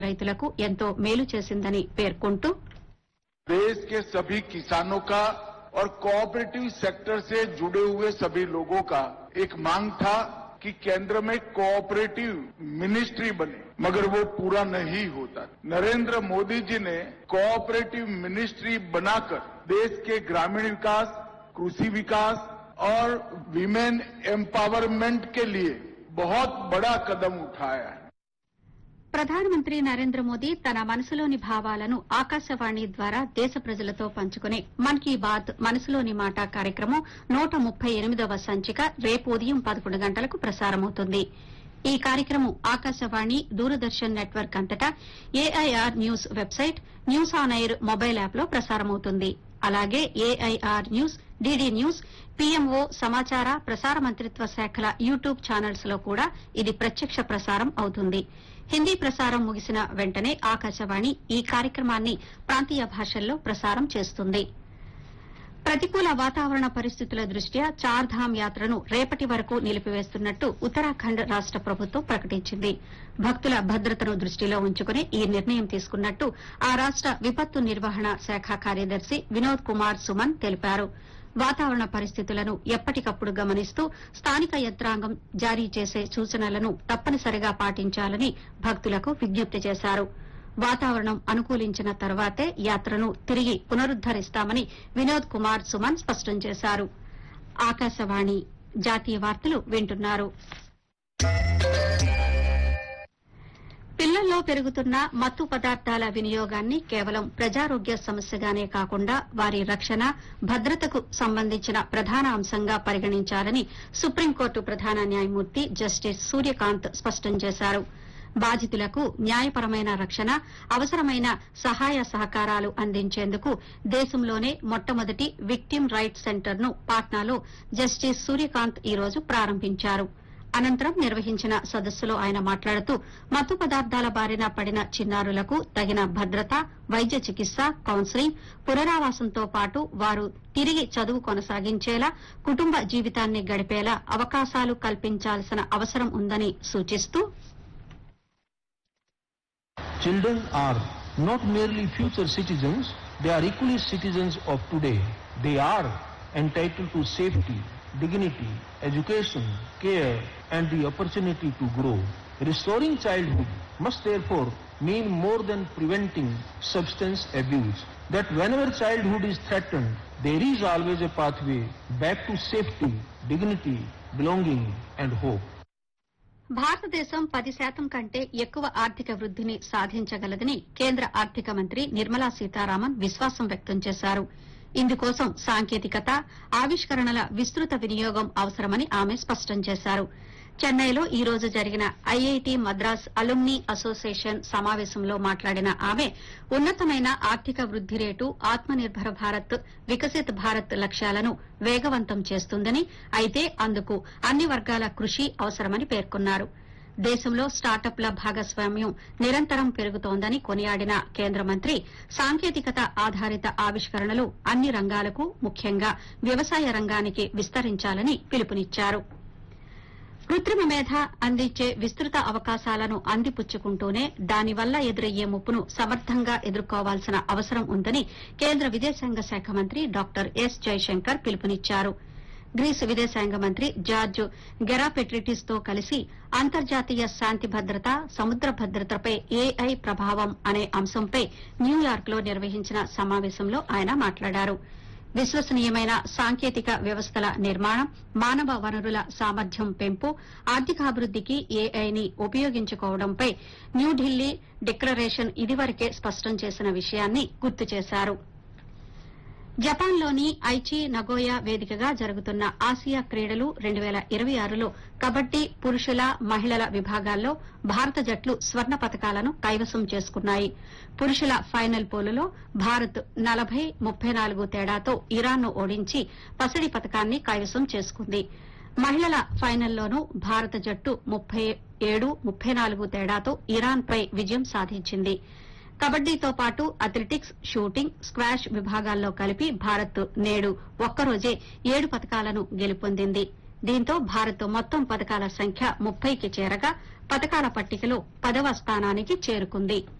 రైతులకు ఎంతో మేలు చేసిందని పేర్కొంటూ देश के सभी किसानों का और कोऑपरेटिव सेक्टर से जुड़े हुए सभी लोगों का एक मांग था कि केंद्र में कोऑपरेटिव मिनिस्ट्री बने मगर वो पूरा नहीं होता नरेंद्र मोदी जी ने कोऑपरेटिव मिनिस्ट्री बनाकर देश के ग्रामीण विकास कृषि विकास और विमेन एम्पावरमेंट के लिए बहुत बड़ा कदम उठाया है ప్రధానమంత్రి నరేంద్ర మోదీ తన మనసులోని భావాలను ఆకాశవాణి ద్వారా దేశ ప్రజలతో పంచుకునే మన్ కీ బాత్ మనసులోని మాట కార్యక్రమం నూట ముప్పై ఎనిమిదవ సంచిక రేపు ఉదయం పదకొండు గంటలకు ప్రసారమవుతుంది ఈ కార్యక్రమం ఆకాశవాణి దూరదర్శన్ నెట్వర్క్ అంతటా AIR news website news on air mobile యాప్లో ప్రసారమవుతుంది అలాగే AIR news DD news PMO సమాచార ప్రసార మంత్రిత్వ శాఖల యూట్యూబ్ ఛానల్స్ లో కూడా ఇది ప్రత్యక్ష ప్రసారం అవుతుంది హిందీ ప్రసారం ముగిసిన వెంటనే ఆకాశవాణి ఈ కార్యక్రమాన్ని ప్రాంతీయ భాషల్లో ప్రసారం చేస్తుంది ప్రతికూల వాతావరణ పరిస్థితుల దృష్ట్యా చార్ధామ్ యాత్రను రేపటి వరకు నిలిపివేస్తున్నట్టు ఉత్తరాఖండ్ రాష్ట ప్రభుత్వం ప్రకటించింది భక్తుల భద్రతను దృష్టిలో ఉంచుకుని ఈ నిర్ణయం తీసుకున్నట్టు ఆ రాష్ట విపత్తు నిర్వహణ శాఖ కార్యదర్శి వినోద్ కుమార్ సుమన్ తెలిపారు వాతావరణ పరిస్థితులను ఎప్పటికప్పుడు గమనిస్తూ స్థానిక యంత్రాంగం జారీ చేసే సూచనలను తప్పనిసరిగా పాటించాలని భక్తులకు విజ్ఞప్తి చేశారు వాతావరణం అనుకూలించిన తర్వాతే యాత్రను తిరిగి పునరుద్దరిస్తామని వినోద్ కుమార్ సుమన్ స్పష్టం చేశారు ఆకాశవాణి జాతీయ వార్తలు వింటున్నారు పిల్లల్లో పెరుగుతున్న మత్తు పదార్థాల వినియోగాన్ని కేవలం ప్రజారోగ్య సమస్యగానే కాకుండా వారి రక్షణ భద్రతకు సంబంధించిన ప్రధాన అంశంగా పరిగణించాలని సుప్రీంకోర్టు ప్రధాన న్యాయమూర్తి జస్టిస్ సూర్యకాంత్ స్పష్టం చేశారు బాధితులకు న్యాయపరమైన రక్షణ అవసరమైన సహాయ సహకారాలు అందించేందుకు దేశంలోనే మొట్టమొదటి విక్టిమ్ రైట్స్ సెంటర్ను పాట్నాలో జస్టిస్ సూర్యకాంత్ ఈ రోజు ప్రారంభించారు అనంతరం నిర్వహించిన సదస్సులో ఆయన మాట్లాడుతూ మత్తు పదార్థాల బారిన పడిన చిన్నారులకు తగిన భద్రత వైద్య చికిత్స కౌన్సిలింగ్ పునరావాసంతో పాటు వారు తిరిగి చదువు కొనసాగించేలా కుటుంబ జీవితాన్ని గడిపేలా అవకాశాలు కల్పించాల్సిన అవసరం ఉందని సూచిస్తూ Children are not merely future citizens, they are equally citizens of today. They are entitled to safety, dignity, education, care, and the opportunity to grow. Restoring childhood must therefore mean more than preventing substance abuse. That whenever childhood is threatened, there is always a pathway back to safety, dignity, belonging, and hope. భారతదేశం పది శాతం కంటే ఎక్కువ ఆర్థిక వృద్దిని సాధించగలదని కేంద్ర ఆర్థిక మంత్రి నిర్మలా సీతారామన్ విశ్వాసం వ్యక్తం చేశారు ఇందుకోసం సాంకేతికత ఆవిష్కరణల విస్తృత వినియోగం అవసరమని ఆమె స్పష్టం చేశారు చెన్నైలో ఈ రోజు జరిగిన ఐఐటి మద్రాస్ అలుమ్ని అసోసియేషన్ సమావేశంలో మాట్లాడిన ఆమె ఉన్నతమైన ఆర్థిక వృద్ది రేటు ఆత్మనిర్భర భారత్ వికసిత్ భారత్ లక్ష్యాలను వేగవంతం చేస్తుందని అయితే అందుకు అన్ని వర్గాల కృషి అవసరమని పేర్కొన్నారు దేశంలో స్టార్టప్ల భాగస్వామ్యం నిరంతరం పెరుగుతోందని కొనియాడిన కేంద్ర మంత్రి సాంకేతికత ఆధారిత ఆవిష్కరణలు అన్ని రంగాలకు ముఖ్యంగా వ్యవసాయ రంగానికి విస్తరించాలని పిలుపునిచ్చారు కృత్రిమ మేధ అందించే విస్తృత అవకాశాలను అందిపుచ్చుకుంటూనే దానివల్ల ఎదురయ్యే ముప్పును సమర్థంగా ఎదుర్కోవాల్సిన అవసరం ఉందని కేంద్ర విదేశాంగ శాఖ మంత్రి డాక్టర్ ఎస్ జైశంకర్ పిలుపునిచ్చారు గ్రీస్ విదేశాంగ మంత్రి జార్జ్ గెరాపెట్రిటిస్ తో కలిసి అంతర్జాతీయ శాంతి భద్రత సముద్ర భద్రతపై ఏఐ ప్రభావం అనే అంశంపై న్యూయార్క్ లో నిర్వహించిన సమావేశంలో ఆయన మాట్లాడారు విశ్వసనీయమైన సాంకేతిక వ్యవస్థల నిర్మాణం మానవ వనరుల సామర్థ్యం పెంపు ఆర్థికాభివృద్దికి ఏఐని ఉపయోగించుకోవడంపై న్యూఢిల్లీ డిక్లరేషన్ ఇదివరకే స్పష్టం చేసిన విషయాన్ని గుర్తు చేశారు జపాన్లోని ఐచి నగోయా వేదికగా జరుగుతున్న ఆసియా క్రీడలు రెండు వేల ఇరవై ఆరులో కబడ్డీ పురుషుల మహిళల విభాగాల్లో భారత జట్లు స్వర్ణ పతకాలను కైవసం చేసుకున్నాయి పురుషుల ఫైనల్ పోలులో భారత్ నలభై ముప్పై నాలుగు తేడాతో ఇరాన్ను ఓడించి పసిడి పతకాన్ని కైవసం చేసుకుంది మహిళల ఫైనల్లోనూ భారత జట్టు ముప్పై ఏడు ముప్పై నాలుగు తేడాతో ఇరాన్పై విజయం సాధించింది కబడ్డీతో పాటు అథ్లెటిక్స్ షూటింగ్ స్క్వాష్ విభాగాల్లో కలిపి భారత్ నేడు ఒక్కరోజే ఏడు పతకాలను గెలుపొందింది దీంతో భారత్ మొత్తం పథకాల సంఖ్య ముప్పైకి చేరగా పథకాల పట్టికలో పదవ స్థానానికి చేరుకుంది